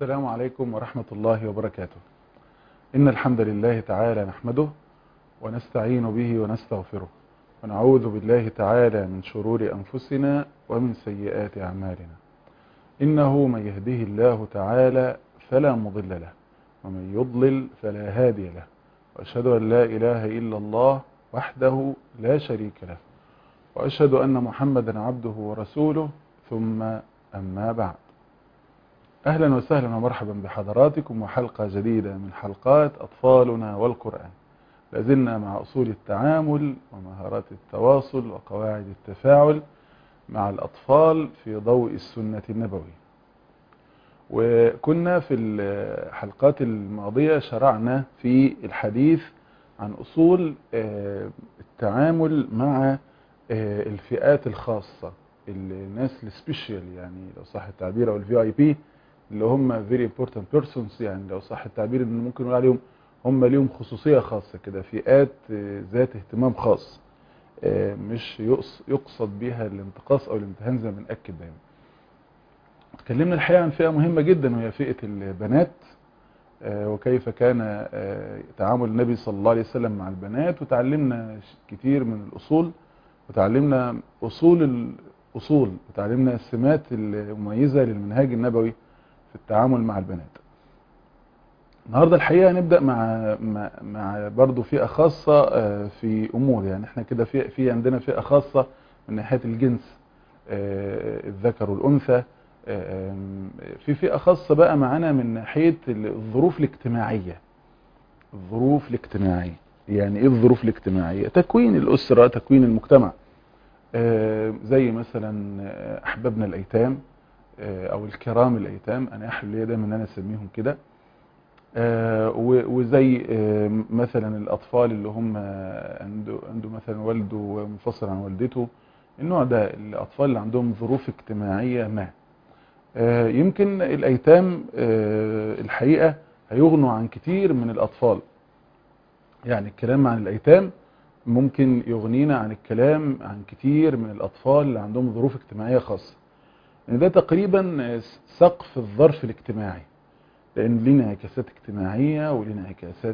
السلام عليكم ورحمة الله وبركاته إن الحمد لله تعالى نحمده ونستعين به ونستغفره ونعوذ بالله تعالى من شرور أنفسنا ومن سيئات أعمالنا إنه من يهده الله تعالى فلا مضل له ومن يضلل فلا هادي له وأشهد أن لا إله إلا الله وحده لا شريك له وأشهد أن محمدا عبده ورسوله ثم أما بعد أهلا وسهلا ومرحبا بحضراتكم وحلقة جديدة من حلقات أطفالنا والقرآن لازلنا مع أصول التعامل ومهارات التواصل وقواعد التفاعل مع الأطفال في ضوء السنة النبوية وكنا في الحلقات الماضية شرعنا في الحديث عن أصول التعامل مع الفئات الخاصة الناس السبيشال يعني لو صح التعبير او الفي اي بي اللي هم very important persons يعني لو صح التعبير ان ممكن نقول عليهم هم ليهم خصوصية خاصة كده فئات ذات اهتمام خاص مش يقصد بها الانتقاص او الامتهان زي ما بنأكد دايما اتكلمنا الحقيقة عن فئة مهمة جدا وهي فئة البنات وكيف كان تعامل النبي صلى الله عليه وسلم مع البنات وتعلمنا كتير من الأصول وتعلمنا أصول الأصول وتعلمنا السمات المميزة للمنهاج النبوي في التعامل مع البنات النهاردة الحقيقة نبدأ مع, مع, مع برضو فئة خاصة في أمور يعني احنا كده في, في عندنا فئة خاصة من ناحية الجنس الذكر والأنثى في فئة خاصة بقى معانا من ناحية الظروف الاجتماعية الظروف الاجتماعية يعني ايه الظروف الاجتماعية تكوين الأسرة تكوين المجتمع زي مثلا أحبابنا الأيتام أو الكرام الأيتام أنا أحب لي دايما أن أنا أسميهم كده وزي مثلا الأطفال اللي هم عنده, عنده مثلا والده منفصل عن والدته النوع ده الأطفال اللي عندهم ظروف اجتماعية ما يمكن الأيتام الحقيقة هيغنوا عن كتير من الأطفال يعني الكلام عن الأيتام ممكن يغنينا عن الكلام عن كتير من الأطفال اللي عندهم ظروف اجتماعية خاصة يعني ده تقريبا سقف الظرف الاجتماعي لأن لنا انعكاسات اجتماعية ولنا انعكاسات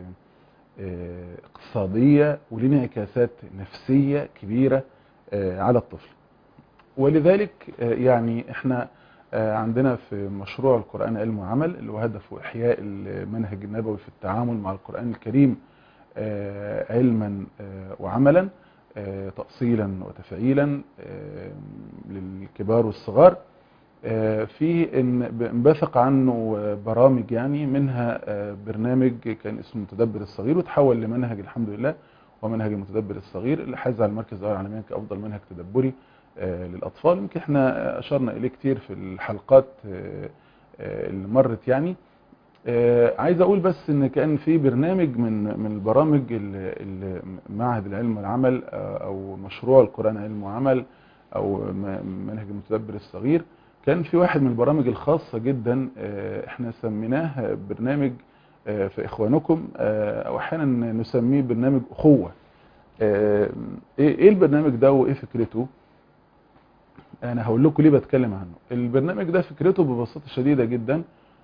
اقتصادية ولنا انعكاسات نفسية كبيرة على الطفل ولذلك يعني احنا عندنا في مشروع القرآن علم وعمل اللي هو هدفه إحياء المنهج النبوي في التعامل مع القرآن الكريم علما وعملا تأصيلا وتفعيلا للكبار والصغار في انبثق عنه برامج يعني منها برنامج كان اسمه متدبر الصغير وتحول لمنهج الحمد لله ومنهج المتدبر الصغير اللي حاز على المركز الاول عالميا كافضل منهج تدبري للأطفال يمكن احنا أشرنا إليه كتير في الحلقات اللي مرت يعني عايز أقول بس إن كان في برنامج من من البرامج معهد العلم والعمل أو مشروع القرآن علم وعمل أو منهج المتدبر الصغير كان في واحد من البرامج الخاصة جدا احنا سميناه برنامج في إخوانكم أو أحيانا نسميه برنامج أخوة إيه البرنامج ده وإيه فكرته؟ انا هقول لكم ليه بتكلم عنه البرنامج ده فكرته ببساطه شديده جدا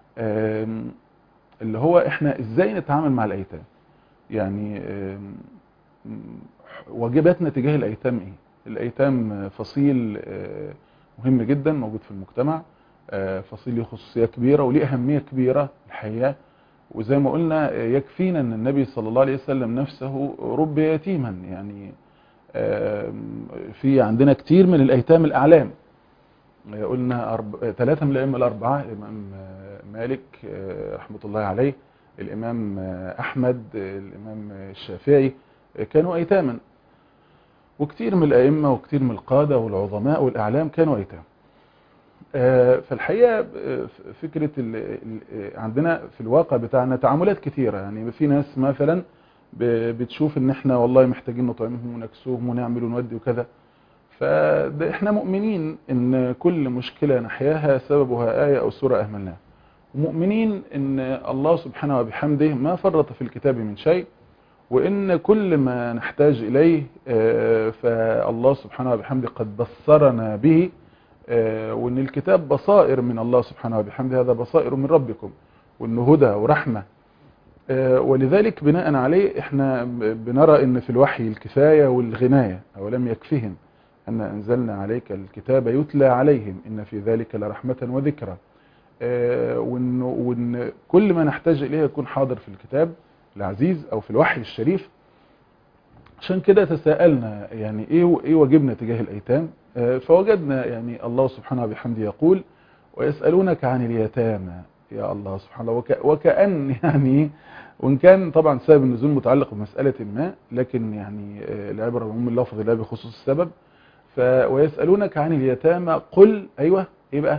اللي هو احنا ازاي نتعامل مع الايتام يعني واجباتنا تجاه الايتام ايه الايتام فصيل مهم جدا موجود في المجتمع فصيل له خصوصيه كبيره وليه اهميه كبيره الحقيقه وزي ما قلنا يكفينا ان النبي صلى الله عليه وسلم نفسه رب يتيما يعني في عندنا كتير من الأيتام الأعلام قلنا أرب... ثلاثة من الأئمة الأربعة الإمام مالك رحمة الله عليه الإمام أحمد الإمام الشافعي كانوا أيتاما وكتير من الأئمة وكتير من القادة والعظماء والأعلام كانوا أيتام فالحقيقة فكرة عندنا في الواقع بتاعنا تعاملات كتيرة يعني في ناس مثلا بتشوف ان احنا والله محتاجين نطعمهم ونكسوهم ونعمل ونودي وكذا فاحنا مؤمنين ان كل مشكلة نحياها سببها آية او سورة اهملناها ومؤمنين ان الله سبحانه وبحمده ما فرط في الكتاب من شيء وان كل ما نحتاج اليه فالله سبحانه وبحمده قد بصرنا به آه، وان الكتاب بصائر من الله سبحانه وبحمده هذا بصائر من ربكم وانه هدى ورحمة آه، ولذلك بناء عليه احنا ب- بنرى ان في الوحي الكفاية والغناية اولم يكفهم ان انزلنا عليك الكتاب يتلى عليهم ان في ذلك لرحمة وذكرى آه، وان وان كل ما نحتاج اليه يكون حاضر في الكتاب العزيز او في الوحي الشريف عشان كده تساءلنا يعني ايه ايه واجبنا تجاه الايتام آه، فوجدنا يعني الله سبحانه وبحمده يقول ويسالونك عن اليتامى يا الله سبحانه وك وكأن يعني وان كان طبعا سبب النزول متعلق بمسألة ما لكن يعني آه، العبرة بعموم اللفظ لا بخصوص السبب ف ويسألونك عن اليتامى قل ايوه ايه بقى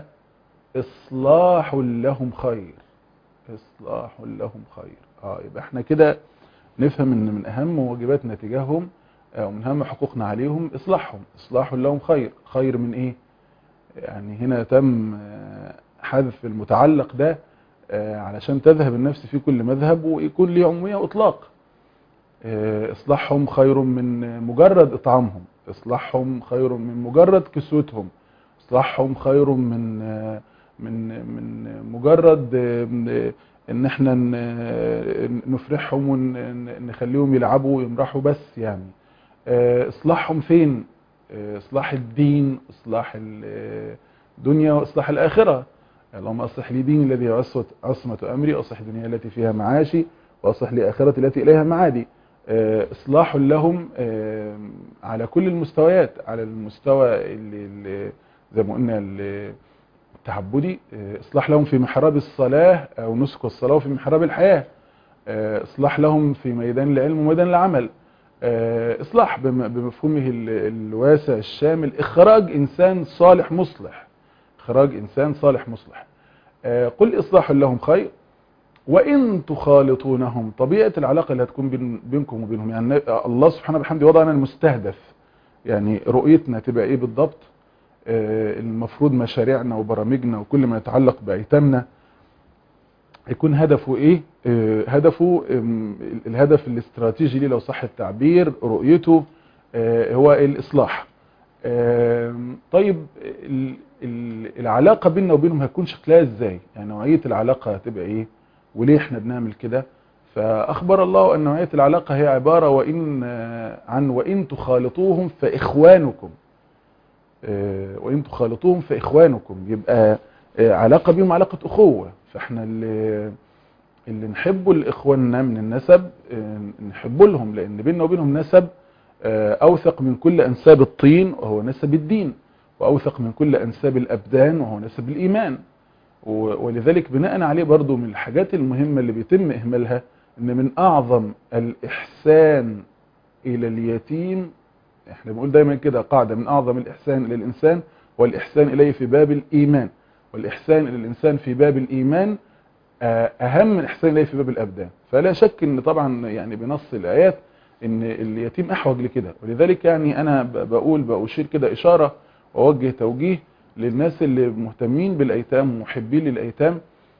اصلاح لهم خير اصلاح لهم خير اه يبقى احنا كده نفهم ان من اهم واجباتنا تجاههم آه، ومن اهم حقوقنا عليهم اصلاحهم اصلاح لهم خير خير من ايه يعني هنا تم آه، حذف المتعلق ده آه، علشان تذهب النفس في كل مذهب ويكون ليه عمومية واطلاق آه، اصلاحهم خير من مجرد اطعامهم اصلاحهم خير من مجرد كسوتهم اصلاحهم خير من آه، من من مجرد آه، ان احنا ن- نفرحهم ونخليهم يلعبوا ويمرحوا بس يعني آه، اصلاحهم فين آه، اصلاح الدين اصلاح الدنيا واصلاح الاخره اللهم اصلح لي ديني الذي هو عصمة عصمة امري واصلح دنياي التي فيها معاشي واصلح لي اخرتي التي اليها معادي آه، اصلاح لهم آه، على كل المستويات على المستوى اللي اللي زي ما قلنا اللي التعبدي آه، اصلاح لهم في محراب الصلاة او نسك الصلاة وفي محراب الحياة آه، اصلاح لهم في ميدان العلم وميدان العمل آه، اصلاح بم- بمفهومه ال- الواسع الشامل اخراج انسان صالح مصلح اخراج انسان صالح مصلح آه، قل اصلاح لهم خير وان تخالطونهم طبيعة العلاقة اللي هتكون بين بينكم وبينهم يعني الله سبحانه وبحمده وضعنا المستهدف يعني رؤيتنا تبقى ايه بالضبط آه، المفروض مشاريعنا وبرامجنا وكل ما يتعلق بايتامنا يكون هدفه ايه آه، هدفه آم، الهدف الاستراتيجي ليه لو صح التعبير رؤيته آه، هو الاصلاح آم، طيب ال- ال- العلاقة بيننا وبينهم هتكون شكلها ازاي يعني نوعية العلاقة هتبقى ايه وليه احنا بنعمل كده فاخبر الله ان نوعية العلاقة هي عبارة وان آه، عن وان تخالطوهم فاخوانكم آه، وان تخالطوهم فاخوانكم يبقى آه، علاقة بيهم علاقة اخوة فاحنا اللي اللي نحبه لاخواننا من النسب آه، نحبه لهم لان بيننا وبينهم نسب آه، اوثق من كل انساب الطين وهو نسب الدين واوثق من كل انساب الابدان وهو نسب الايمان و- ولذلك بناء عليه برضو من الحاجات المهمة اللي بيتم اهمالها ان من اعظم الاحسان الى اليتيم احنا بنقول دايما كده قاعدة من اعظم الاحسان الى الانسان والاحسان اليه في باب الايمان والاحسان الى الانسان في باب الايمان آه، اهم من الاحسان اليه في باب الابدان فلا شك ان طبعا يعني بنص الايات ان اليتيم احوج لكده ولذلك يعني انا ب- بقول باشير كده اشارة واوجه توجيه للناس اللي مهتمين بالايتام ومحبين للايتام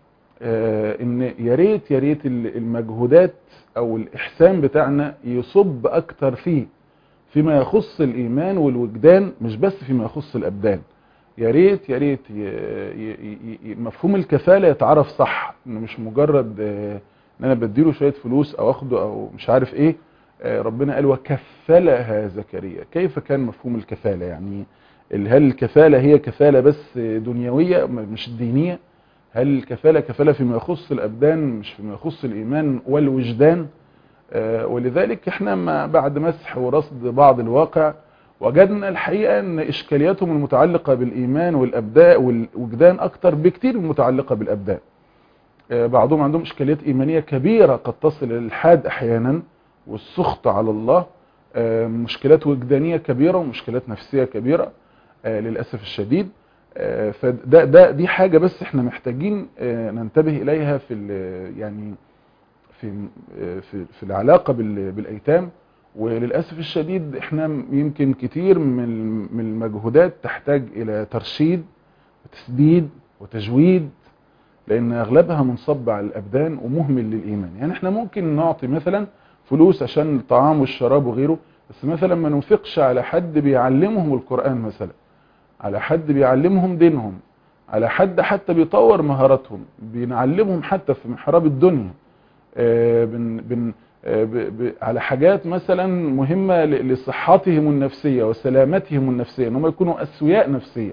آه، ان يا ريت يا ريت ال- المجهودات او الاحسان بتاعنا يصب اكتر فيه فيما يخص الايمان والوجدان مش بس فيما يخص الابدان يا ريت يا ريت ي- ي- ي- ي- مفهوم الكفاله يتعرف صح انه مش مجرد آه، ان انا بديله شويه فلوس او اخده او مش عارف ايه آه، ربنا قال وكفلها زكريا كيف كان مفهوم الكفاله يعني ال- هل الكفاله هي كفاله بس دنيويه م- مش دينيه هل الكفاله كفاله فيما يخص الابدان مش فيما يخص الايمان والوجدان آه، ولذلك احنا ما بعد مسح ورصد بعض الواقع وجدنا الحقيقة ان اشكالياتهم المتعلقة بالايمان والابداء والوجدان اكتر بكتير من المتعلقة بالابدان آه، بعضهم عندهم اشكاليات ايمانية كبيرة قد تصل الى الحاد احيانا والسخط على الله آه، مشكلات وجدانية كبيرة ومشكلات نفسية كبيرة آه، للأسف الشديد آه، فده ده دي حاجة بس احنا محتاجين آه، ننتبه اليها في ال- يعني في في في العلاقة بال- بالايتام وللاسف الشديد احنا يمكن كتير من من المجهودات تحتاج الى ترشيد وتسديد وتجويد لان اغلبها منصب على الابدان ومهمل للايمان يعني احنا ممكن نعطي مثلا فلوس عشان الطعام والشراب وغيره بس مثلا ما ننفقش على حد بيعلمهم القرآن مثلا على حد بيعلمهم دينهم على حد حتى بيطور مهاراتهم بنعلمهم حتى في محراب الدنيا آه، بن بن آه، ب ب على حاجات مثلا مهمة ل- لصحتهم النفسية وسلامتهم النفسية ان هم يكونوا اسوياء نفسيا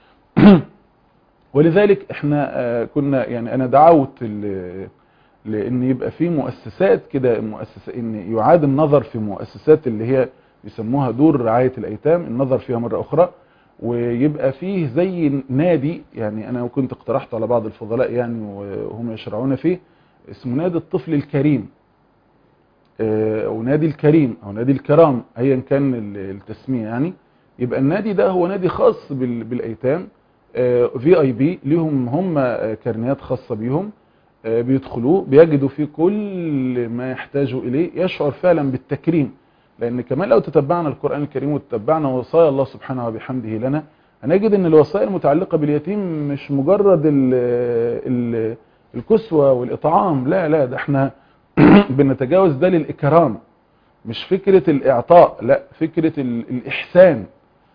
ولذلك احنا آه، كنا يعني انا دعوت ل- لان يبقى في مؤسسات كده مؤسسة ان يعاد النظر في مؤسسات اللي هي يسموها دور رعاية الايتام النظر فيها مرة اخرى ويبقى فيه زي نادي يعني انا كنت اقترحت على بعض الفضلاء يعني وهم يشرعون فيه اسمه نادي الطفل الكريم آه، او نادي الكريم او نادي الكرام ايا كان ال- التسمية يعني يبقى النادي ده هو نادي خاص بال- بالايتام في اي بي ليهم هم آه، كارنيات خاصة بيهم آه، بيدخلوه بيجدوا فيه كل ما يحتاجوا اليه يشعر فعلا بالتكريم لان كمان لو تتبعنا القرآن الكريم وتتبعنا وصايا الله سبحانه وبحمده لنا هنجد ان الوصايا المتعلقة باليتيم مش مجرد ال ال الكسوة والاطعام لا لا ده احنا بنتجاوز ده للاكرام مش فكرة الاعطاء لا فكرة ال- الاحسان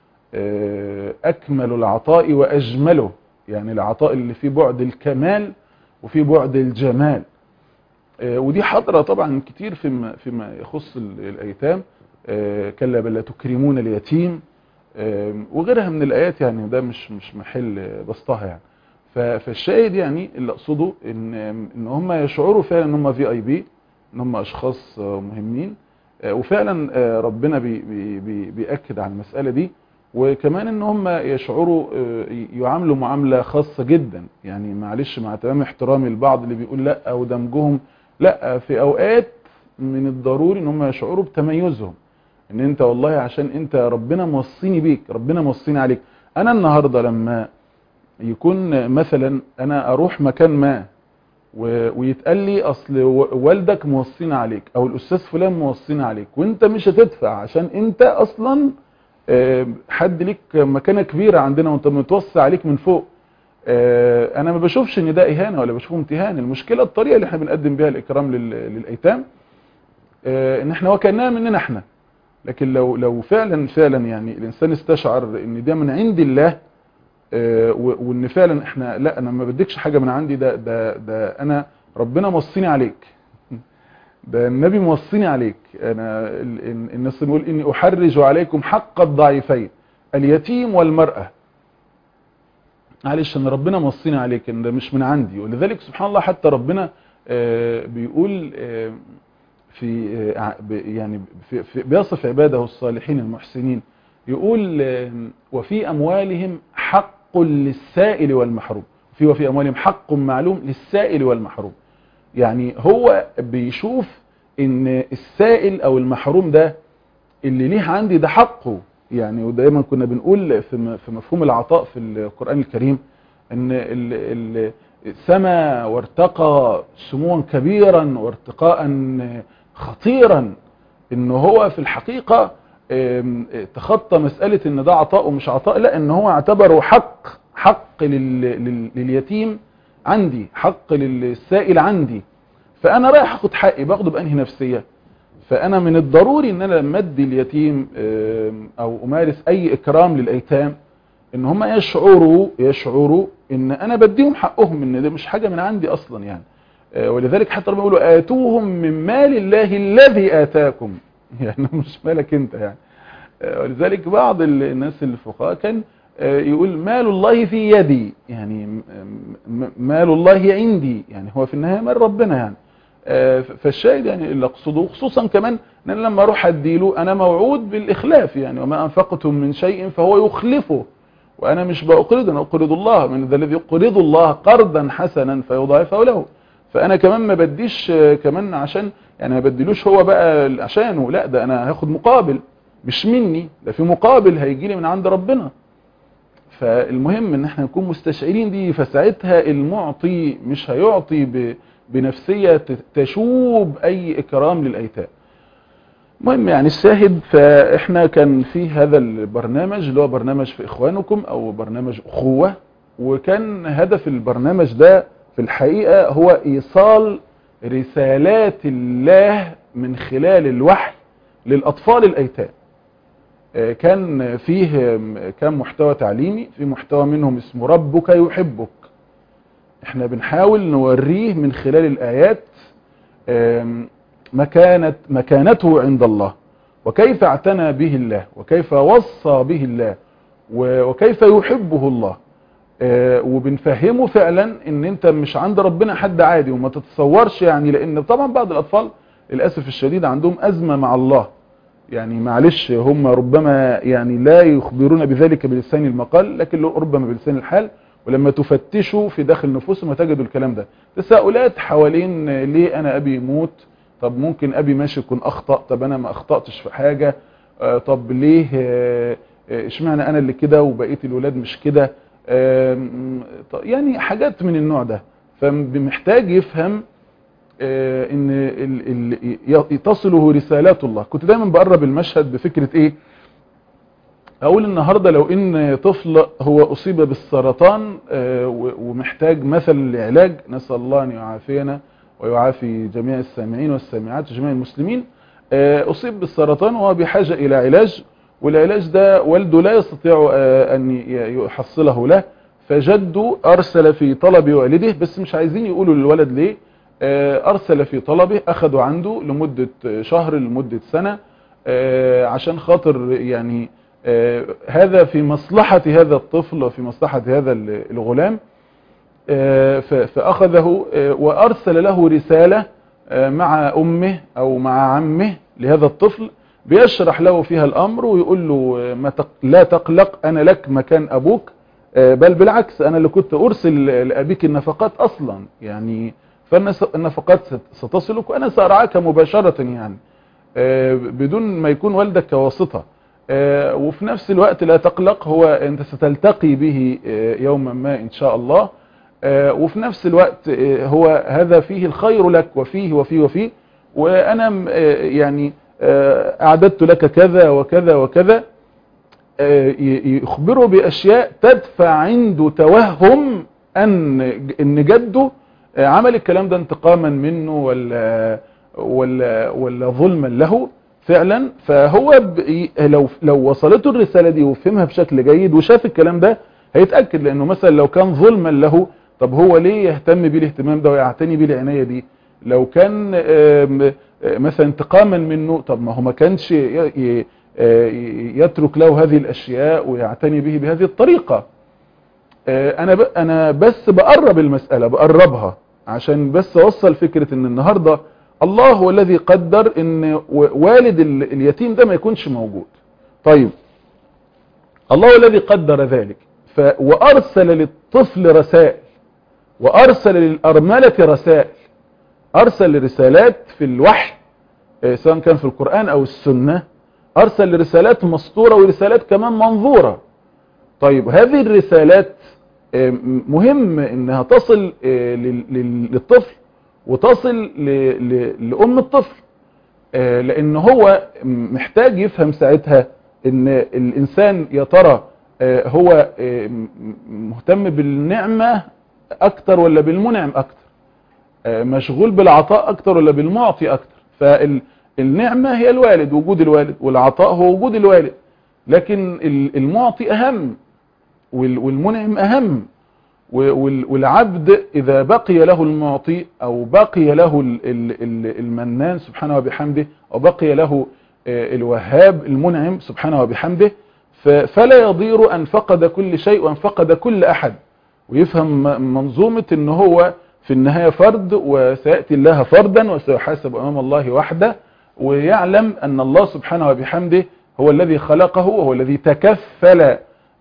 آه، اكمل العطاء واجمله يعني العطاء اللي فيه بعد الكمال وفيه بعد الجمال آه، ودي حاضرة طبعا كتير فيما, فيما يخص ال- الأيتام آه، كلا بل لا تكرمون اليتيم آه، وغيرها من الآيات يعني ده مش مش محل بسطها يعني ف- فالشاهد يعني اللي أقصده إن إن هم يشعروا فعلا إن هم في أي بي إن هم أشخاص آه، مهمين آه، وفعلا آه، ربنا بي بي بي بيأكد على المسألة دي وكمان ان هم يشعروا آه، يعاملوا معاملة خاصة جدا يعني معلش مع تمام احترامي البعض اللي بيقول لا ودمجهم لا في اوقات من الضروري ان هم يشعروا بتميزهم ان انت والله عشان انت ربنا موصيني بيك ربنا موصيني عليك انا النهاردة لما يكون مثلا انا اروح مكان ما و- ويتقال لي اصل و- والدك موصينا عليك او الاستاذ فلان موصينا عليك وانت مش هتدفع عشان انت اصلا آه، حد ليك مكانه كبيره عندنا وانت متوصي عليك من فوق آه، انا ما بشوفش ان ده اهانه ولا بشوفه امتهان المشكله الطريقه اللي احنا بنقدم بيها الاكرام لل- للايتام آه، ان احنا وكانها مننا احنا لكن لو لو فعلا فعلا يعني الانسان استشعر ان ده من عند الله آه، و- وان فعلا احنا لا انا ما بديكش حاجه من عندي ده ده ده انا ربنا موصيني عليك ده النبي موصيني عليك انا ال- ال- الناس بيقول اني احرج عليكم حق الضعيفين اليتيم والمراه معلش ان ربنا موصيني عليك ان ده مش من عندي ولذلك سبحان الله حتى ربنا آه، بيقول آه، في آه، ع- ب- يعني في في- بيصف عباده الصالحين المحسنين يقول آه، وفي اموالهم حق للسائل والمحروم في وفي اموالهم حق معلوم للسائل والمحروم يعني هو بيشوف ان السائل او المحروم ده اللي ليه عندي ده حقه يعني ودايما كنا بنقول في م- في مفهوم العطاء في القرآن الكريم ان ال- ال- سما وارتقى سموا كبيرا وارتقاء خطيرا ان هو في الحقيقة آم، تخطى مسألة ان ده عطاء ومش عطاء لا ان هو اعتبره حق حق لل- لل- لليتيم عندي حق للسائل عندي فانا رايح اخد حقي باخده بانهي نفسيه فانا من الضروري ان انا لما ادي اليتيم آم، او امارس اي اكرام للايتام ان هم يشعروا يشعروا ان انا بديهم حقهم ان ده مش حاجه من عندي اصلا يعني آه، ولذلك حتى ربنا يقولوا اتوهم من مال الله الذي اتاكم يعني مش مالك انت يعني آه، ولذلك بعض ال- الناس الفقهاء كان آه، يقول مال الله في يدي يعني م- م- مال الله عندي يعني هو في النهايه مال ربنا يعني آه، ف- فالشاهد يعني اللي اقصده خصوصا كمان ان انا لما اروح اديله انا موعود بالاخلاف يعني وما انفقتم من شيء فهو يخلفه وانا مش باقرض انا اقرض الله من ذا الذي يقرض الله قرضا حسنا فيضاعفه له فانا كمان ما بديش آه، كمان عشان يعني ما بديلوش هو بقى عشانه لا ده انا هاخد مقابل مش مني ده في مقابل هيجي لي من عند ربنا فالمهم ان احنا نكون مستشعرين دي فساعتها المعطي مش هيعطي ب- بنفسية ت- تشوب اي اكرام للايتام المهم يعني الشاهد فاحنا كان في هذا البرنامج اللي هو برنامج في اخوانكم او برنامج اخوة وكان هدف البرنامج ده في الحقيقة هو ايصال رسالات الله من خلال الوحي للاطفال الايتام كان فيه كان محتوى تعليمي في محتوى منهم اسمه ربك يحبك احنا بنحاول نوريه من خلال الآيات مكانة مكانته عند الله وكيف اعتنى به الله وكيف وصى به الله وكيف يحبه الله وبنفهمه فعلا ان انت مش عند ربنا حد عادي وما تتصورش يعني لان طبعا بعض الاطفال للأسف الشديد عندهم أزمة مع الله يعني معلش هم ربما يعني لا يخبرون بذلك بلسان المقال لكن ربما بلسان الحال ولما تفتشوا في داخل نفوسهم تجدوا الكلام ده تساؤلات حوالين ليه انا ابي يموت طب ممكن ابي ماشي يكون اخطأ طب انا ما اخطأتش في حاجة طب ليه اشمعنى انا اللي كده وبقية الولاد مش كده يعني حاجات من النوع ده فمحتاج يفهم ان تصله رسالات الله كنت دايما بقرب المشهد بفكرة ايه اقول النهاردة لو ان طفل هو اصيب بالسرطان ومحتاج مثل العلاج نسأل الله ان يعافينا ويعافي جميع السامعين والسامعات وجميع المسلمين اصيب بالسرطان وهو بحاجة الى علاج والعلاج ده والده لا يستطيع ان يحصله له فجده ارسل في طلب والده بس مش عايزين يقولوا للولد ليه ارسل في طلبه اخده عنده لمدة شهر لمدة سنة عشان خاطر يعني هذا في مصلحة هذا الطفل وفي مصلحة هذا الغلام فاخذه وارسل له رسالة مع امه او مع عمه لهذا الطفل بيشرح له فيها الامر ويقول له ما لا تقلق انا لك مكان ابوك بل بالعكس انا اللي كنت ارسل لابيك النفقات اصلا يعني فالنفقات ستصلك وانا سارعاك مباشرة يعني بدون ما يكون والدك كواسطة وفي نفس الوقت لا تقلق هو انت ستلتقي به يوما ما ان شاء الله وفي نفس الوقت هو هذا فيه الخير لك وفيه وفيه وفيه وانا يعني اعددت لك كذا وكذا وكذا يخبره باشياء تدفع عنده توهم ان ان جده عمل الكلام ده انتقاما منه ولا ولا ولا ظلما له فعلا فهو لو لو وصلته الرسالة دي وفهمها بشكل جيد وشاف الكلام ده هيتأكد لانه مثلا لو كان ظلما له طب هو ليه يهتم بيه الاهتمام ده ويعتني بيه العناية دي لو كان مثلا انتقاما منه طب ما هو ما كانش يترك له هذه الاشياء ويعتني به بهذه الطريقة انا انا بس بقرب المسألة بقربها عشان بس اوصل فكرة ان النهاردة الله هو الذي قدر ان والد اليتيم ده ما يكونش موجود طيب الله هو الذي قدر ذلك ف وارسل للطفل رسائل وارسل للارملة رسائل ارسل رسالات في الوحي سواء كان في القرآن او السنة ارسل رسالات مسطورة ورسالات كمان منظورة طيب هذه الرسالات مهم انها تصل للطفل وتصل لأم الطفل لان هو محتاج يفهم ساعتها ان الانسان يا ترى هو مهتم بالنعمة اكتر ولا بالمنعم اكتر مشغول بالعطاء اكتر ولا بالمعطي اكتر فالنعمة هي الوالد وجود الوالد والعطاء هو وجود الوالد لكن المعطي اهم والمنعم اهم والعبد اذا بقي له المعطي او بقي له المنان سبحانه وبحمده او بقي له الوهاب المنعم سبحانه وبحمده فلا يضير ان فقد كل شيء وان فقد كل احد ويفهم منظومة ان هو في النهاية فرد وسيأتي الله فردا وسيحاسب امام الله وحده ويعلم ان الله سبحانه وبحمده هو الذي خلقه وهو الذي تكفل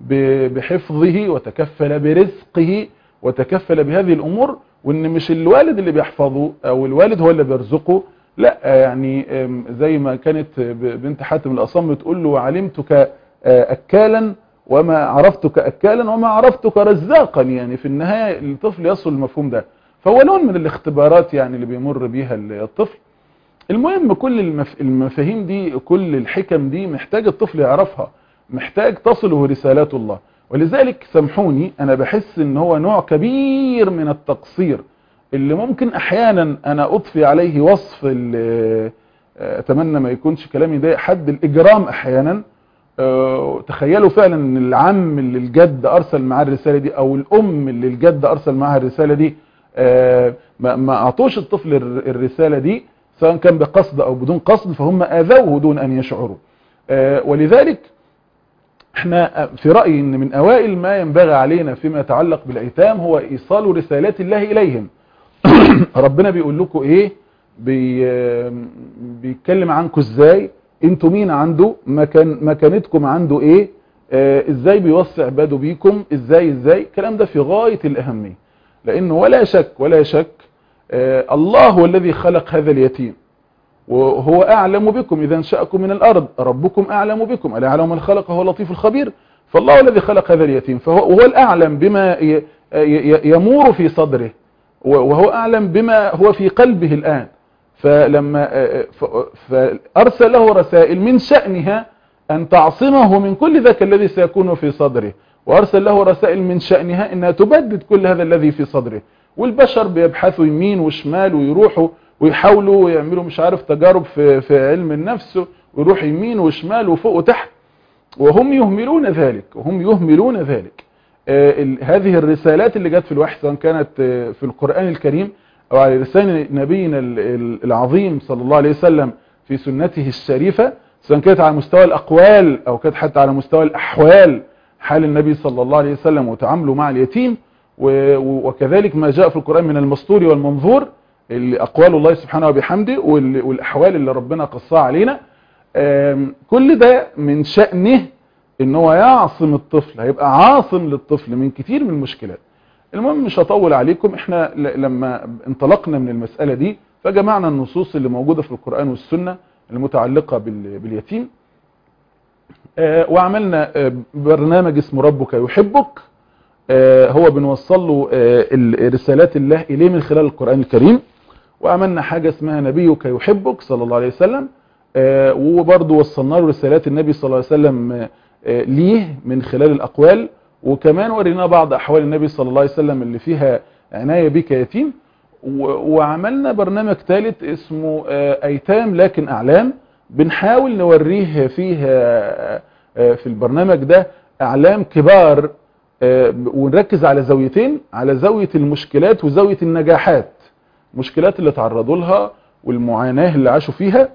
بحفظه وتكفل برزقه وتكفل بهذه الامور وان مش الوالد اللي بيحفظه او الوالد هو اللي بيرزقه لا يعني زي ما كانت بنت حاتم الاصم تقول له علمتك اكالا وما عرفتك اكالا وما عرفتك رزاقا يعني في النهاية الطفل يصل المفهوم ده فهو لون من الاختبارات يعني اللي بيمر بيها الطفل المهم كل المفاهيم دي كل الحكم دي محتاج الطفل يعرفها محتاج تصله رسالات الله ولذلك سامحوني انا بحس ان هو نوع كبير من التقصير اللي ممكن احيانا انا اضفي عليه وصف اتمنى ما يكونش كلامي ده حد الاجرام احيانا آه، تخيلوا فعلا ان العم اللي الجد ارسل معاه الرسالة دي او الام اللي الجد ارسل معاها الرسالة دي آه، ما ما اعطوش الطفل الر- الرسالة دي سواء كان بقصد او بدون قصد فهم اذوه دون ان يشعروا آه، ولذلك احنا في رأيي ان من اوائل ما ينبغي علينا فيما يتعلق بالايتام هو ايصال رسالات الله اليهم ربنا بيقول لكم ايه بي بيتكلم عنكم ازاي انتوا مين عنده مكان مكانتكم عنده ايه آه ازاي بيوصي عباده بيكم ازاي ازاي الكلام ده في غاية الاهمية لانه ولا شك ولا شك آه الله هو الذي خلق هذا اليتيم وهو أعلم بكم إذا انشأكم من الأرض ربكم أعلم بكم ألا يعلم من خلق هو اللطيف الخبير فالله هو الذي خلق هذا اليتيم فهو وهو الأعلم بما ي- ي- يمور في صدره وهو أعلم بما هو في قلبه الآن فلما ف- فأرسل له رسائل من شأنها أن تعصمه من كل ذاك الذي سيكون في صدره وأرسل له رسائل من شأنها أنها تبدد كل هذا الذي في صدره والبشر بيبحثوا يمين وشمال ويروحوا ويحاولوا ويعملوا مش عارف تجارب في, في علم النفس ويروح يمين وشمال وفوق وتحت وهم يهملون ذلك وهم يهملون ذلك آه، ال- هذه الرسالات اللي جت في الوحي سواء كانت آه، في القرآن الكريم أو على لسان نبينا ال- ال- العظيم صلى الله عليه وسلم في سنته الشريفة سواء كانت على مستوى الأقوال أو كانت حتى على مستوى الأحوال حال النبي صلى الله عليه وسلم وتعامله مع اليتيم و- و- وكذلك ما جاء في القرآن من المسطور والمنظور اللي أقوال الله سبحانه وبحمده وال- والأحوال اللي ربنا قصها علينا آم، كل ده من شأنه ان هو يعصم الطفل هيبقى عاصم للطفل من كتير من المشكلات المهم مش هطول عليكم احنا ل- لما انطلقنا من المسألة دي فجمعنا النصوص اللي موجودة في القرآن والسنة المتعلقة بال- باليتيم آه، وعملنا آه، برنامج اسمه ربك يحبك آه، هو بنوصل له آه، ال- رسالات الله إليه من خلال القرآن الكريم وعملنا حاجة اسمها نبيك يحبك صلى الله عليه وسلم آه، وبرضه وصلنا له رسالات النبي صلى الله عليه وسلم آه، آه، ليه من خلال الأقوال وكمان ورينا بعض أحوال النبي صلى الله عليه وسلم اللي فيها عناية بك يتيم و- وعملنا برنامج ثالث اسمه آه، أيتام لكن أعلام بنحاول نوريه فيه آه، آه، في البرنامج ده أعلام كبار آه، ونركز على زاويتين على زاوية المشكلات وزاوية النجاحات المشكلات اللي تعرضوا لها والمعاناة اللي عاشوا فيها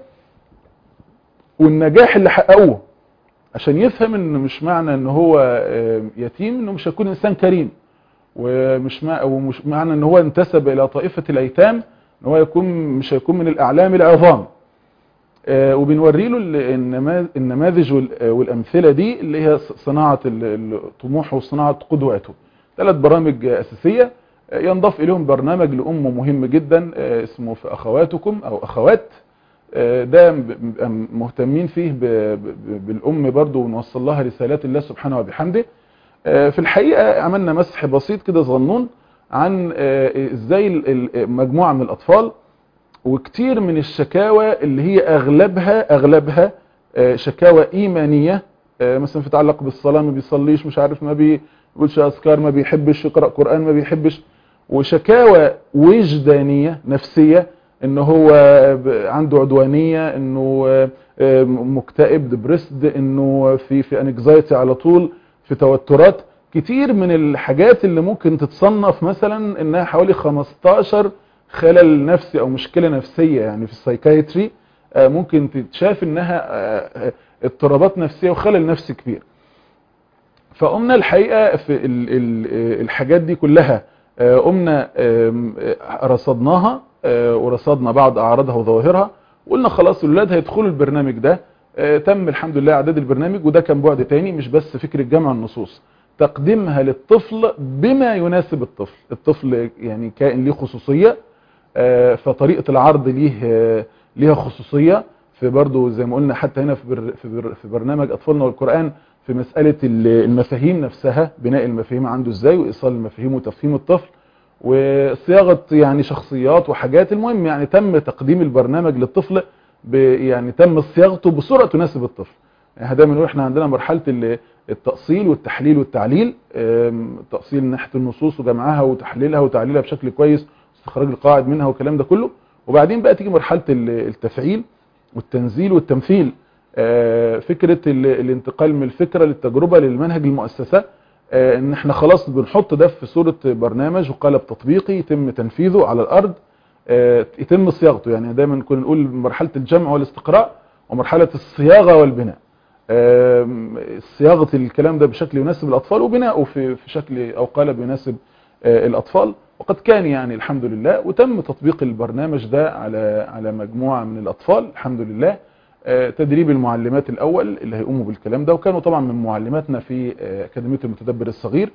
والنجاح اللي حققوه عشان يفهم ان مش معنى ان هو آه، يتيم انه مش هيكون انسان كريم ومش مع ومش معنى ان هو انتسب الى طائفة الايتام ان هو يكون مش هيكون من الاعلام العظام آه، وبنوري له ال- النما- النماذج وال- آه، والامثله دي اللي هي ص- صناعه ال- الطموح وصناعه قدواته ثلاث برامج آه، اساسيه آه، ينضاف اليهم برنامج لام مهم جدا آه، اسمه في اخواتكم او اخوات آه، ده ب- ب- مهتمين فيه ب- ب- بالام برضو ونوصل لها رسالات الله سبحانه وبحمده آه، في الحقيقه عملنا مسح بسيط كده صغنون عن آه، ازاي ال- ال- مجموعه من الاطفال وكتير من الشكاوى اللي هي اغلبها اغلبها آه، شكاوى ايمانية آه، مثلا في تعلق بالصلاة ما بيصليش مش عارف ما بيقولش اذكار ما بيحبش يقرأ قرآن ما بيحبش وشكاوى وجدانية نفسية ان هو ب- عنده عدوانية انه آه، آه، مكتئب دبرسد انه في في انكزايتي على طول في توترات كتير من الحاجات اللي ممكن تتصنف مثلا انها حوالي 15 خلل نفسي او مشكلة نفسية يعني في السايكايتري آه، ممكن تتشاف انها آه، آه، اضطرابات نفسية وخلل نفسي كبير فقمنا الحقيقة في ال- ال- الحاجات دي كلها آه، قمنا آم، آه، رصدناها آه، ورصدنا بعض اعراضها وظواهرها وقلنا خلاص الولاد هيدخلوا البرنامج ده آه، تم الحمد لله اعداد البرنامج وده كان بعد تاني مش بس فكرة جمع النصوص تقديمها للطفل بما يناسب الطفل الطفل يعني كائن ليه خصوصية آه، فطريقة العرض ليه آه، ليها خصوصية في برضو زي ما قلنا حتى هنا في, بر في, بر في برنامج أطفالنا والقرآن في مسألة ال- المفاهيم نفسها بناء المفاهيم عنده ازاي وإيصال المفاهيم وتفهيم الطفل وصياغة يعني شخصيات وحاجات المهم يعني تم تقديم البرنامج للطفل ب يعني تم صياغته بصورة تناسب الطفل يعني دايما نقول احنا عندنا مرحلة ال- التأصيل والتحليل والتعليل آم، التأصيل من ناحية النصوص وجمعها وتحليلها وتعليلها بشكل كويس استخراج القواعد منها والكلام ده كله وبعدين بقى تيجي مرحلة ال- التفعيل والتنزيل والتمثيل فكرة الانتقال من الفكرة للتجربة للمنهج المؤسسة ان احنا خلاص بنحط ده في صورة برنامج وقالب تطبيقي يتم تنفيذه على الارض يتم صياغته يعني دايما كنا نقول مرحلة الجمع والاستقراء ومرحلة الصياغة والبناء صياغة الكلام ده بشكل يناسب الأطفال وبناؤه في في شكل أو قالب يناسب الأطفال وقد كان يعني الحمد لله وتم تطبيق البرنامج ده على على مجموعة من الأطفال الحمد لله تدريب المعلمات الأول اللي هيقوموا بالكلام ده وكانوا طبعا من معلماتنا في أكاديمية المتدبر الصغير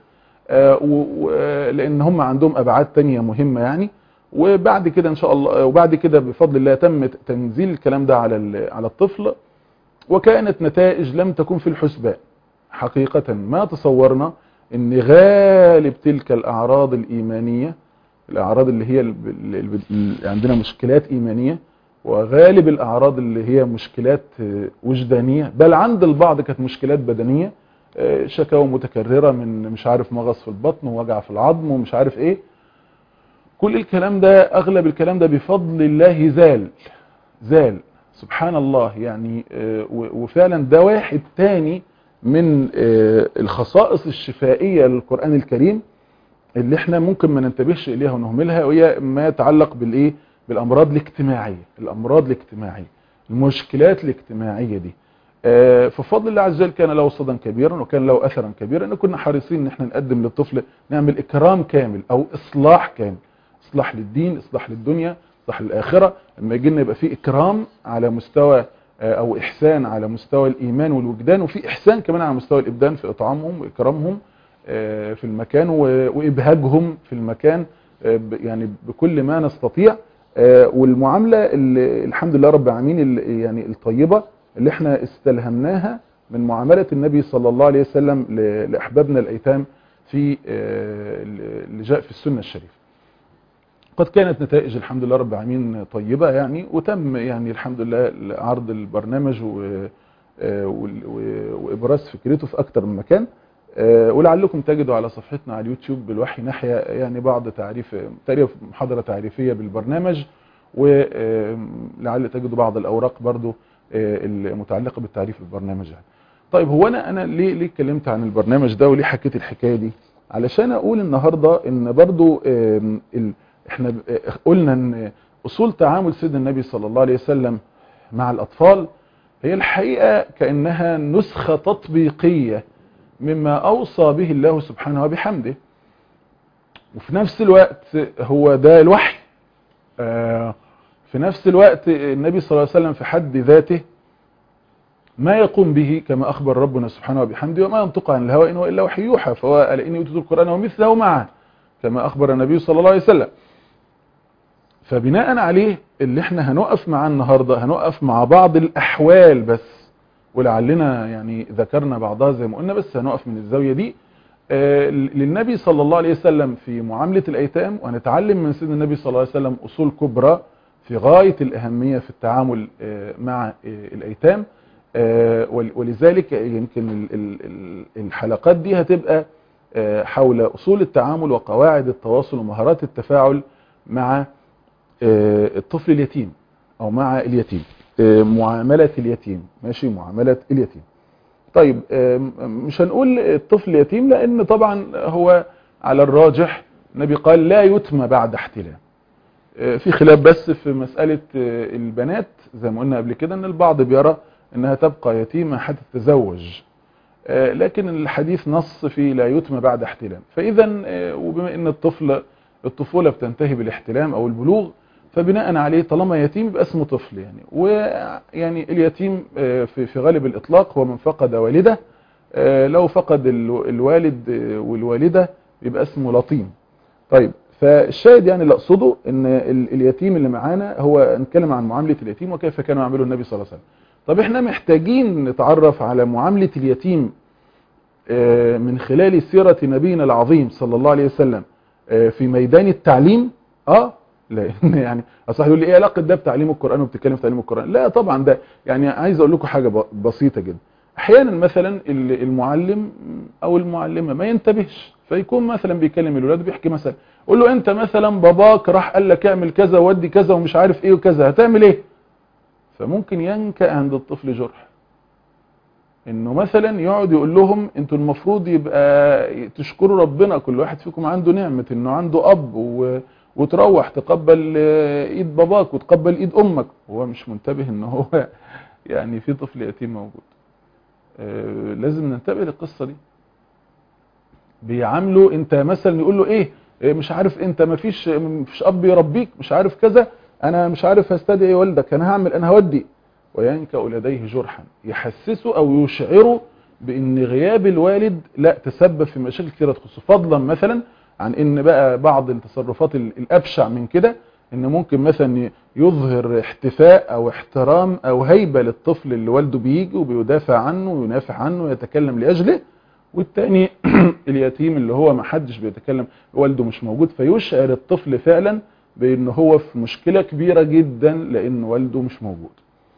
لأن هم عندهم أبعاد تانية مهمة يعني وبعد كده إن شاء الله وبعد كده بفضل الله تم تنزيل الكلام ده على على الطفل وكانت نتائج لم تكن في الحسبان حقيقة ما تصورنا ان غالب تلك الاعراض الايمانية الاعراض اللي هي اللي عندنا مشكلات ايمانية وغالب الاعراض اللي هي مشكلات وجدانية بل عند البعض كانت مشكلات بدنية شكاوى متكررة من مش عارف مغص في البطن ووجع في العظم ومش عارف ايه كل الكلام ده اغلب الكلام ده بفضل الله زال زال سبحان الله يعني وفعلا ده واحد تاني من الخصائص الشفائية للقرآن الكريم اللي احنا ممكن ما ننتبهش اليها ونهملها وهي ما يتعلق بالايه بالامراض الاجتماعية الامراض الاجتماعية المشكلات الاجتماعية دي ففضل الله عز وجل كان له صدى كبيرا وكان له اثرا كبيرا ان كنا حريصين ان احنا نقدم للطفل نعمل اكرام كامل او اصلاح كامل اصلاح للدين اصلاح للدنيا اصلاح للاخره لما يجي لنا يبقى في اكرام على مستوى او احسان على مستوى الايمان والوجدان وفي احسان كمان على مستوى الابدان في اطعامهم واكرامهم في المكان وابهاجهم في المكان يعني بكل ما نستطيع والمعامله الحمد لله رب العالمين يعني الطيبه اللي احنا استلهمناها من معامله النبي صلى الله عليه وسلم لاحبابنا الايتام في اللي جاء في السنه الشريفه قد كانت نتائج الحمد لله رب العالمين طيبة يعني وتم يعني الحمد لله عرض البرنامج وإبراز فكرته في أكتر من مكان ولعلكم تجدوا على صفحتنا على اليوتيوب بالوحي ناحية يعني بعض تعريف تقريبا محاضرة تعريفية بالبرنامج ولعل تجدوا بعض الأوراق برضو المتعلقة بالتعريف بالبرنامج يعني. طيب هو أنا أنا ليه ليه اتكلمت عن البرنامج ده وليه حكيت الحكاية دي علشان أقول النهاردة إن برضو ال احنا قلنا ان اصول تعامل سيدنا النبي صلى الله عليه وسلم مع الاطفال هي الحقيقة كأنها نسخة تطبيقية مما اوصى به الله سبحانه وبحمده وفي نفس الوقت هو ده الوحي في نفس الوقت النبي صلى الله عليه وسلم في حد ذاته ما يقوم به كما أخبر ربنا سبحانه وبحمده وما ينطق عن الهوى إن هو إلا وحي يوحى فهو قال إني أوتيت القرآن ومثله معه كما أخبر النبي صلى الله عليه وسلم فبناء عليه اللي احنا هنقف معاه النهاردة هنقف مع بعض الأحوال بس ولعلنا يعني ذكرنا بعضها زي ما قلنا بس هنقف من الزاوية دي آه للنبي صلى الله عليه وسلم في معاملة الأيتام وهنتعلم من سيدنا النبي صلى الله عليه وسلم أصول كبرى في غاية الأهمية في التعامل آه مع آه الأيتام ولذلك يمكن الحلقات دي هتبقى حول أصول التعامل وقواعد التواصل ومهارات التفاعل مع الطفل اليتيم أو مع اليتيم معاملة اليتيم ماشي معاملة اليتيم طيب مش هنقول الطفل اليتيم لأن طبعا هو على الراجح النبي قال لا يتم بعد احتلام في خلاف بس في مسألة البنات زي ما قلنا قبل كده ان البعض بيرى انها تبقى يتيمة حتى تتزوج لكن الحديث نص في لا يتم بعد احتلام فاذا وبما ان الطفل الطفولة بتنتهي بالاحتلام او البلوغ فبناء عليه طالما يتيم يبقى اسمه طفل يعني ويعني اليتيم في في غالب الاطلاق هو من فقد والده لو فقد الوالد والوالدة يبقى اسمه لطيم طيب فالشاهد يعني اللي اقصده ان اليتيم اللي معانا هو نتكلم عن معاملة اليتيم وكيف كان يعمله النبي صلى الله عليه وسلم طب احنا محتاجين نتعرف على معاملة اليتيم من خلال سيرة نبينا العظيم صلى الله عليه وسلم في ميدان التعليم اه لان يعني اصل يقول لي ايه علاقه ده بتعليم القران وبتتكلم في تعليم القران لا طبعا ده يعني عايز اقول لكم حاجه بسيطه جدا احيانا مثلا المعلم او المعلمه ما ينتبهش فيكون مثلا بيكلم الولاد بيحكي مثلا قول له انت مثلا باباك راح قال لك اعمل كذا ودي كذا ومش عارف ايه وكذا هتعمل ايه فممكن ينكأ عند الطفل جرح انه مثلا يقعد يقول لهم انتوا المفروض يبقى تشكروا ربنا كل واحد فيكم عنده نعمة انه عنده اب و... وتروح تقبل ايد باباك وتقبل ايد امك هو مش منتبه ان هو يعني في طفل يتيم موجود آه لازم ننتبه للقصة دي بيعاملوا انت مثلا يقول له ايه مش عارف انت ما فيش مفيش اب يربيك مش عارف كذا انا مش عارف هستدعي والدك انا هعمل انا هودي وينكأ لديه جرحا يحسسه او يشعره بان غياب الوالد لا تسبب في مشاكل كثيره تخصه فضلا مثلا عن ان بقى بعض التصرفات الابشع من كده ان ممكن مثلا يظهر احتفاء او احترام او هيبه للطفل اللي والده بيجي وبيدافع عنه وينافع عنه ويتكلم لاجله والتاني اليتيم اللي هو ما حدش بيتكلم والده مش موجود فيشعر الطفل فعلا بان هو في مشكله كبيره جدا لان والده مش موجود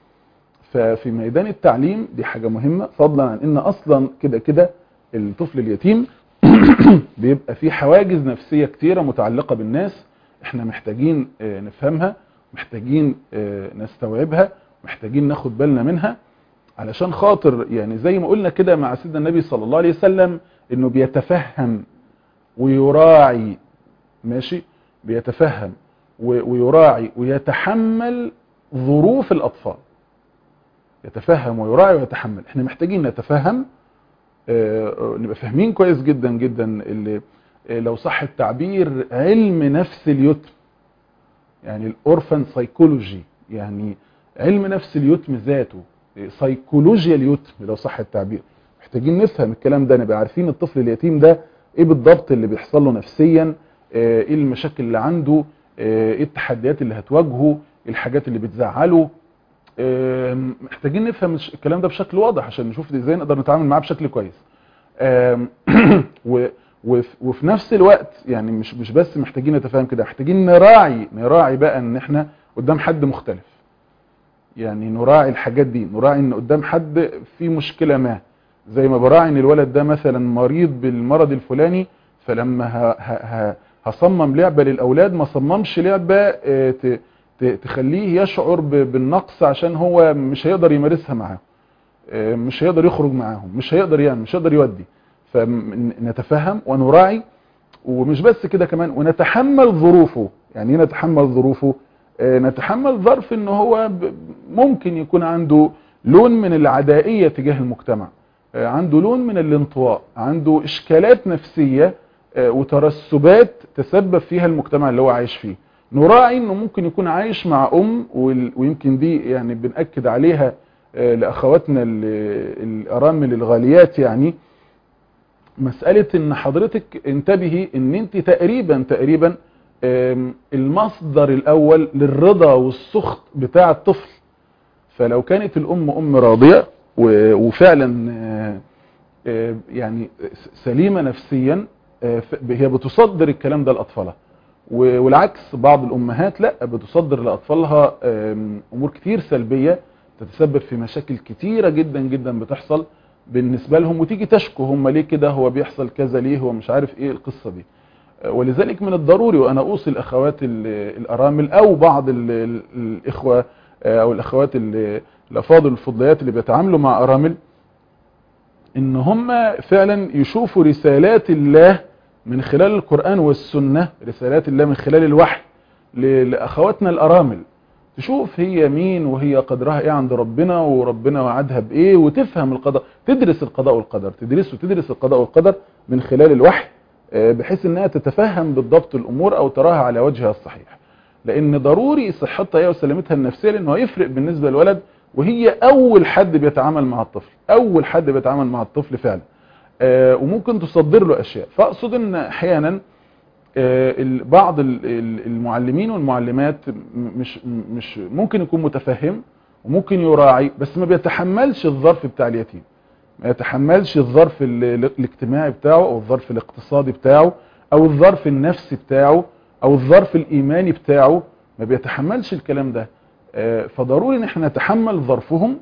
ففي ميدان التعليم دي حاجة مهمة فضلا عن ان اصلا كده كده الطفل اليتيم بيبقى فيه حواجز نفسية كتيرة متعلقة بالناس احنا محتاجين نفهمها محتاجين نستوعبها محتاجين ناخد بالنا منها علشان خاطر يعني زي ما قلنا كده مع سيدنا النبي صلى الله عليه وسلم انه بيتفهم ويراعي ماشي بيتفهم ويراعي ويتحمل ظروف الاطفال يتفهم ويراعي ويتحمل احنا محتاجين نتفهم اه نبقى فاهمين كويس جدا جدا اللي اه لو صح التعبير علم نفس اليتم يعني الاورفان سايكولوجي يعني علم نفس اليتم ذاته سايكولوجيا اليتم لو صح التعبير محتاجين نفهم الكلام ده نبقى عارفين الطفل اليتيم ده ايه بالضبط اللي بيحصل له نفسيا اه ايه المشاكل اللي عنده ايه التحديات اللي هتواجهه ايه الحاجات اللي بتزعله محتاجين نفهم الكلام ده بشكل واضح عشان نشوف ازاي نقدر نتعامل معاه بشكل كويس وفي نفس الوقت يعني مش مش بس محتاجين نتفاهم كده محتاجين نراعي نراعي بقى ان احنا قدام حد مختلف يعني نراعي الحاجات دي نراعي ان قدام حد في مشكلة ما زي ما براعي ان الولد ده مثلا مريض بالمرض الفلاني فلما ه ه هصمم لعبة للاولاد ما صممش لعبة تخليه يشعر بالنقص عشان هو مش هيقدر يمارسها معاهم مش هيقدر يخرج معاهم مش هيقدر يعني مش هيقدر يودي فنتفهم ونراعي ومش بس كده كمان ونتحمل ظروفه يعني نتحمل ظروفه نتحمل ظرف ان هو ممكن يكون عنده لون من العدائية تجاه المجتمع عنده لون من الانطواء عنده اشكالات نفسية وترسبات تسبب فيها المجتمع اللي هو عايش فيه نراعي انه ممكن يكون عايش مع ام ويمكن دي يعني بنأكد عليها لاخواتنا الارامل الغاليات يعني مسألة ان حضرتك انتبهي ان انت تقريبا تقريبا المصدر الاول للرضا والسخط بتاع الطفل فلو كانت الام ام راضية وفعلا يعني سليمة نفسيا هي بتصدر الكلام ده لاطفالها والعكس بعض الامهات لا بتصدر لاطفالها امور كتير سلبية تتسبب في مشاكل كتيرة جدا جدا بتحصل بالنسبة لهم وتيجي تشكو هم ليه كده هو بيحصل كذا ليه هو مش عارف ايه القصة دي ولذلك من الضروري وانا اوصي الاخوات الارامل او بعض الاخوة او الاخوات الافاضل الفضليات اللي بيتعاملوا مع ارامل ان هم فعلا يشوفوا رسالات الله من خلال القرآن والسنة رسالات الله من خلال الوحي لاخواتنا الارامل تشوف هي مين وهي قدرها ايه عند ربنا وربنا وعدها بايه وتفهم القضاء تدرس القضاء والقدر تدرس وتدرس القضاء والقدر من خلال الوحي بحيث انها تتفهم بالضبط الامور او تراها على وجهها الصحيح لان ضروري صحتها هي وسلامتها النفسيه لانه هيفرق بالنسبه للولد وهي اول حد بيتعامل مع الطفل اول حد بيتعامل مع الطفل فعلا وممكن تصدر له اشياء فاقصد ان احيانا بعض المعلمين والمعلمات مش مش ممكن يكون متفهم وممكن يراعي بس ما بيتحملش الظرف بتاع اليتيم ما يتحملش الظرف الاجتماعي بتاعه او الظرف الاقتصادي بتاعه او الظرف النفسي بتاعه او الظرف الايماني بتاعه ما بيتحملش الكلام ده فضروري ان احنا نتحمل ظرفهم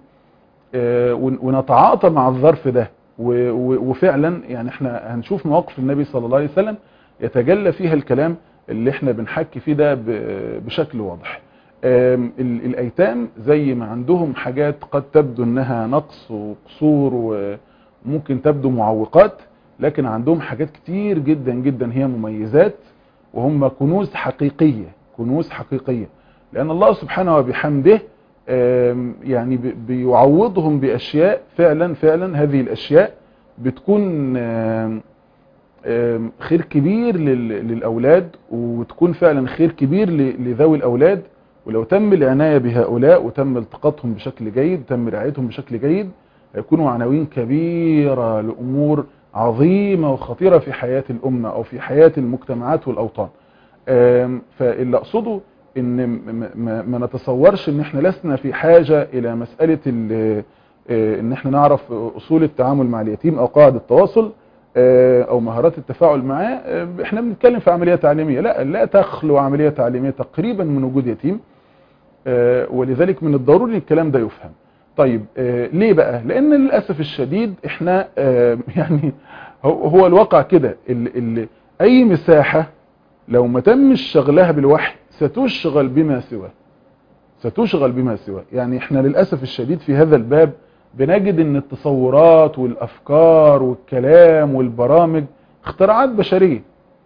ونتعاطى مع الظرف ده وفعلا يعني احنا هنشوف مواقف النبي صلى الله عليه وسلم يتجلى فيها الكلام اللي احنا بنحكي فيه ده بشكل واضح ال- الايتام زي ما عندهم حاجات قد تبدو انها نقص وقصور وممكن تبدو معوقات لكن عندهم حاجات كتير جدا جدا هي مميزات وهم كنوز حقيقية كنوز حقيقية لان الله سبحانه وبحمده آم، يعني بي- بيعوضهم باشياء فعلا فعلا هذه الاشياء بتكون آم، آم، خير كبير لل- للاولاد وتكون فعلا خير كبير ل- لذوي الاولاد ولو تم العناية بهؤلاء وتم التقاطهم بشكل جيد وتم رعايتهم بشكل جيد هيكونوا عناوين كبيرة لأمور عظيمة وخطيرة في حياة الأمة أو في حياة المجتمعات والأوطان آم، فاللي أقصده إن م- م- ما نتصورش إن إحنا لسنا في حاجة إلى مسألة ال- آه، إن إحنا نعرف أصول التعامل مع اليتيم أو قواعد التواصل آه، أو مهارات التفاعل معاه آه، إحنا بنتكلم في عملية تعليمية لا لا تخلو عملية تعليمية تقريبا من وجود يتيم آه، ولذلك من الضروري الكلام ده يفهم طيب آه، ليه بقى لان للاسف الشديد احنا آه، يعني هو هو الواقع كده ال- ال- اي مساحة لو ما تمش شغلها بالوحي ستشغل بما سواه ستشغل بما سواه يعني احنا للاسف الشديد في هذا الباب بنجد ان التصورات والافكار والكلام والبرامج اختراعات بشرية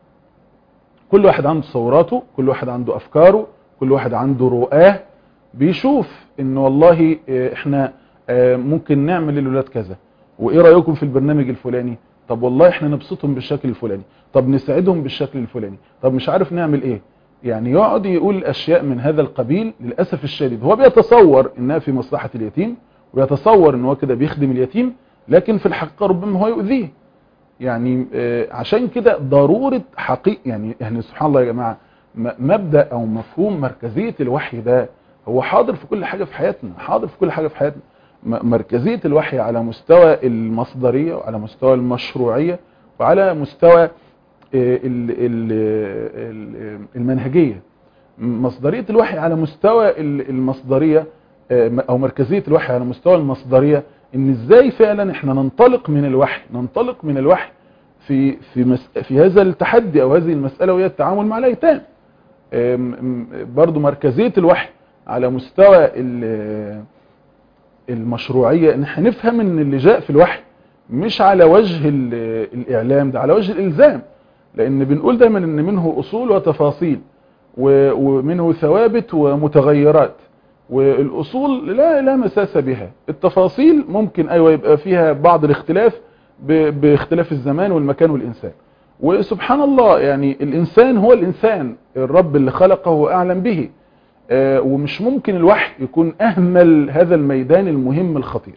كل واحد عنده تصوراته كل واحد عنده افكاره كل واحد عنده رؤاه بيشوف ان والله اه، احنا اه، ممكن نعمل للولاد كذا وايه رايكم في البرنامج الفلاني طب والله احنا نبسطهم بالشكل الفلاني طب نساعدهم بالشكل الفلاني طب مش عارف نعمل ايه يعني يقعد يقول اشياء من هذا القبيل للاسف الشديد هو بيتصور انها في مصلحة اليتيم ويتصور ان هو كده بيخدم اليتيم لكن في الحقيقة ربما هو يؤذيه يعني آه، عشان كده ضرورة حقيقة يعني يعني سبحان الله يا جماعة م- مبدأ او مفهوم مركزية الوحي ده هو حاضر في كل حاجة في حياتنا حاضر في كل حاجة في حياتنا م- مركزية الوحي على مستوى المصدرية وعلى مستوى المشروعية وعلى مستوى آه، ال- ال- ال- المنهجية مصدرية الوحي على مستوى ال- المصدرية آه، او مركزية الوحي على مستوى المصدرية ان ازاي فعلا احنا ننطلق من الوحي ننطلق من الوحي في في مس في هذا التحدي او هذه المسألة وهي التعامل مع الايتام آم، آم، برضو مركزية الوحي على مستوى ال- المشروعية ان احنا نفهم ان اللي جاء في الوحي مش على وجه ال- الاعلام ده على وجه الالزام لان بنقول دايما ان منه اصول وتفاصيل و- ومنه ثوابت ومتغيرات والاصول لا لا مساس بها التفاصيل ممكن ايوه يبقى فيها بعض الاختلاف ب- باختلاف الزمان والمكان والانسان وسبحان الله يعني الانسان هو الانسان الرب اللي خلقه هو اعلم به آه، ومش ممكن الوحي يكون اهمل هذا الميدان المهم الخطير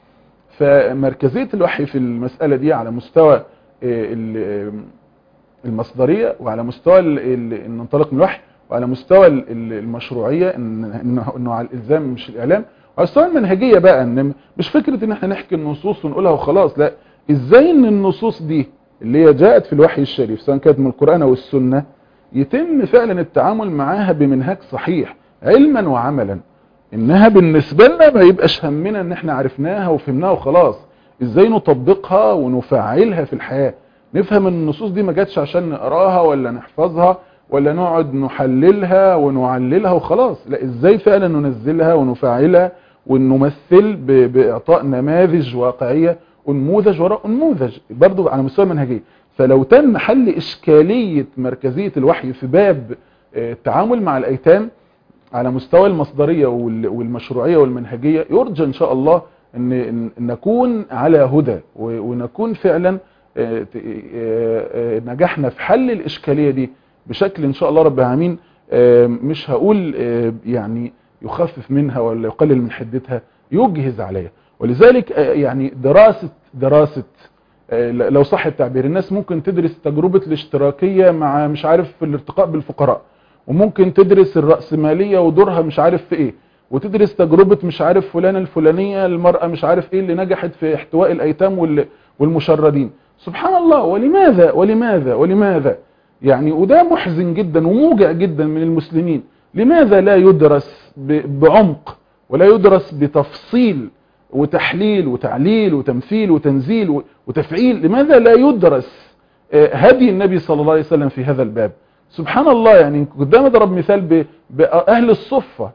فمركزية الوحي في المسألة دي على مستوى آه، ال- المصدرية وعلى مستوى ال- ال- ان ننطلق من الوحي وعلى مستوى ال- ال- المشروعية ان انه إنه على الالزام مش الاعلام وعلى مستوى المنهجية بقى ان مش فكرة ان احنا نحكي النصوص ونقولها وخلاص لا ازاي ان النصوص دي اللي هي جاءت في الوحي الشريف سواء كانت من القرآن او السنة يتم فعلا التعامل معاها بمنهج صحيح علما وعملا انها بالنسبة لنا ما يبقاش همنا ان احنا عرفناها وفهمناها وخلاص ازاي نطبقها ونفعلها في الحياة نفهم ان النصوص دي ما جاتش عشان نقراها ولا نحفظها ولا نقعد نحللها ونعللها وخلاص لا ازاي فعلا ننزلها ونفعلها ونمثل ب- باعطاء نماذج واقعية انموذج وراء انموذج برضو على مستوى المنهجية فلو تم حل اشكالية مركزية الوحي في باب آه، التعامل مع الايتام على مستوى المصدرية وال- والمشروعية والمنهجية يرجى ان شاء الله ان إن نكون على هدى و- ونكون فعلا آه، ت- آه، آه، نجحنا في حل الاشكالية دي بشكل ان شاء الله رب العالمين آه، مش هقول آه، يعني يخفف منها ولا يقلل من حدتها يجهز عليها ولذلك آه، يعني دراسة دراسة آه، لو صح التعبير الناس ممكن تدرس تجربة الاشتراكية مع مش عارف في الارتقاء بالفقراء وممكن تدرس الرأسمالية ودورها مش عارف في ايه وتدرس تجربة مش عارف فلانة الفلانية المرأة مش عارف ايه اللي نجحت في احتواء الايتام وال- والمشردين سبحان الله ولماذا ولماذا ولماذا يعني وده محزن جدا وموجع جدا من المسلمين لماذا لا يدرس ب- بعمق ولا يدرس بتفصيل وتحليل وتعليل وتمثيل وتنزيل و- وتفعيل لماذا لا يدرس آه، هدي النبي صلى الله عليه وسلم في هذا الباب سبحان الله يعني قدام ضرب مثال بأهل الصفة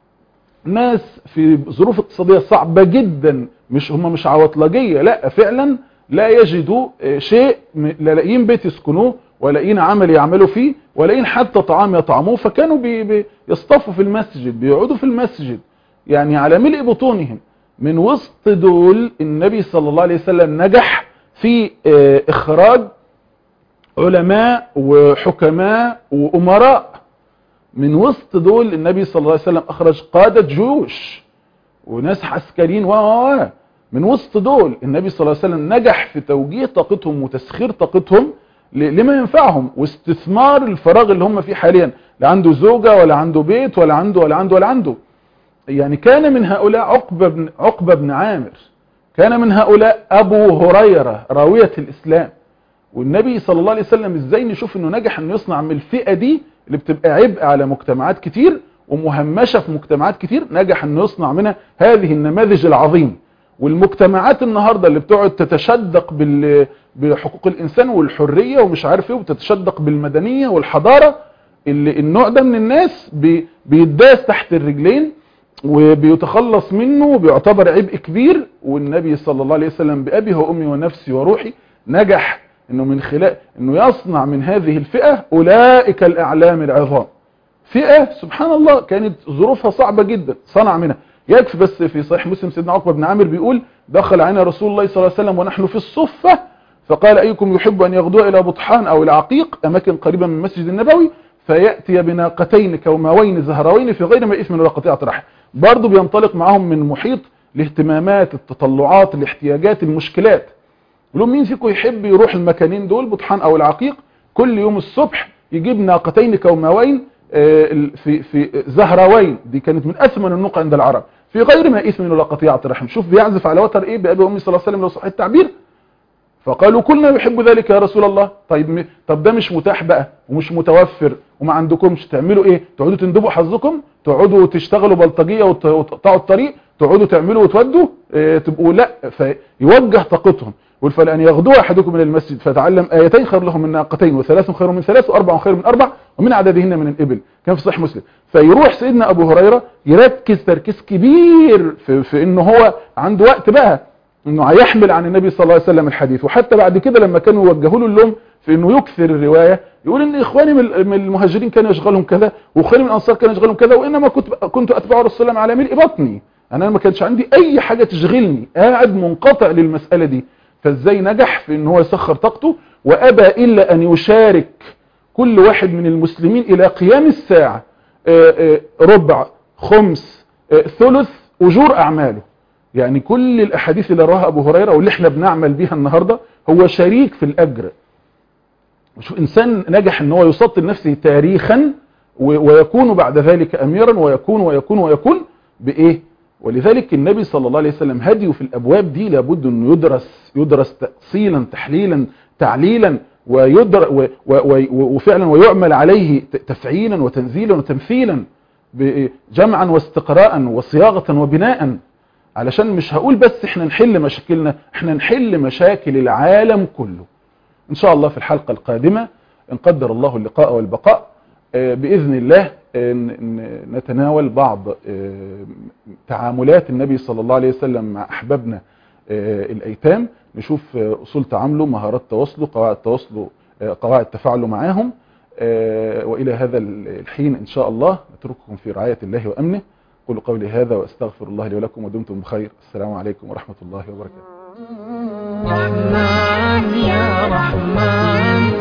ناس في ظروف اقتصادية صعبة جدا مش هم مش عواطلجية لا فعلا لا يجدوا شيء لا لاقيين بيت يسكنوه ولا لاقيين عمل يعملوا فيه ولا لاقيين حتى طعام يطعموه فكانوا بي بي يصطفوا في المسجد بيقعدوا في المسجد يعني على ملء بطونهم من وسط دول النبي صلى الله عليه وسلم نجح في اخراج علماء وحكماء وامراء من وسط دول النبي صلى الله عليه وسلم اخرج قادة جيوش وناس عسكريين و من وسط دول النبي صلى الله عليه وسلم نجح في توجيه طاقتهم وتسخير طاقتهم لما ينفعهم واستثمار الفراغ اللي هم فيه حاليا لا عنده زوجة ولا عنده بيت ولا عنده ولا عنده ولا عنده يعني كان من هؤلاء عقبة بن, عقبة بن عامر كان من هؤلاء أبو هريرة راوية الإسلام والنبي صلى الله عليه وسلم ازاي نشوف انه نجح انه يصنع من الفئة دي اللي بتبقى عبء على مجتمعات كتير ومهمشة في مجتمعات كتير نجح انه يصنع منها هذه النماذج العظيم والمجتمعات النهاردة اللي بتقعد تتشدق بال... بحقوق الانسان والحرية ومش عارف ايه وتتشدق بالمدنية والحضارة اللي النوع ده من الناس بي... بيداس تحت الرجلين وبيتخلص منه وبيعتبر عبء كبير والنبي صلى الله عليه وسلم بأبي وأمي ونفسي وروحي نجح انه من خلال انه يصنع من هذه الفئة اولئك الاعلام العظام فئة سبحان الله كانت ظروفها صعبة جدا صنع منها يكفي بس في صحيح مسلم سيدنا عقبة بن عامر بيقول دخل علينا رسول الله صلى الله عليه وسلم ونحن في الصفة فقال ايكم يحب ان يغدو الى بطحان او الى عقيق اماكن قريبة من المسجد النبوي فيأتي بناقتين كوماوين زهروين في غير ما اسم ولا قطيعة رحم برضه بينطلق معاهم من محيط الاهتمامات التطلعات الاحتياجات المشكلات لو مين فيكم يحب يروح المكانين دول بطحان او العقيق كل يوم الصبح يجيب ناقتين كوماوين في في زهروين دي كانت من اثمن النقع عند العرب في غير ما اثم ولا قطيعه رحم شوف بيعزف على وتر ايه بابي وامي صلى الله عليه وسلم لو صح التعبير فقالوا كلنا يحب ذلك يا رسول الله طيب طب ده مش متاح بقى ومش متوفر وما عندكمش تعملوا ايه تقعدوا تندبوا حظكم تقعدوا تشتغلوا بلطجيه وتقطعوا الطريق تقعدوا تعملوا وتودوا اه تبقوا لا فيوجه طاقتهم يقول فلان يغدو احدكم من المسجد فتعلم ايتين خير له من ناقتين وثلاث خير من ثلاث واربع خير من اربع ومن عددهن من الابل كان في صحيح مسلم فيروح سيدنا ابو هريره يركز تركيز كبير في, في انه هو عنده وقت بقى انه هيحمل عن النبي صلى الله عليه وسلم الحديث وحتى بعد كده لما كانوا يوجهوا له اللوم في انه يكثر الروايه يقول ان اخواني من المهاجرين كان يشغلهم كذا واخواني من الانصار كان يشغلهم كذا وانما كنت كنت اتبع رسول الله على ملء بطني انا ما كانش عندي اي حاجه تشغلني قاعد منقطع للمساله دي فازاي نجح في ان هو يسخر طاقته وابى الا ان يشارك كل واحد من المسلمين الى قيام الساعة ربع خمس ثلث اجور اعماله يعني كل الاحاديث اللي رواها ابو هريرة واللي احنا بنعمل بيها النهاردة هو شريك في الاجر شوف انسان نجح ان هو يسطل نفسه تاريخا ويكون بعد ذلك اميرا ويكون ويكون ويكون بايه ولذلك النبي صلى الله عليه وسلم هديه في الابواب دي لابد انه يدرس يدرس تأصيلا تحليلا تعليلا ويدر وفعلا ويعمل عليه تفعيلا وتنزيلا وتمثيلا جمعا واستقراء وصياغة وبناء علشان مش هقول بس احنا نحل مشاكلنا احنا نحل مشاكل العالم كله ان شاء الله في الحلقة القادمة ان قدر الله اللقاء والبقاء بإذن الله نتناول بعض تعاملات النبي صلى الله عليه وسلم مع أحبابنا الأيتام نشوف أصول تعامله مهارات تواصله قواعد تواصله قواعد تفاعله معاهم وإلى هذا الحين إن شاء الله نترككم في رعاية الله وأمنه قولوا قولي هذا وأستغفر الله لي ولكم ودمتم بخير السلام عليكم ورحمة الله وبركاته رحمن يا رحمن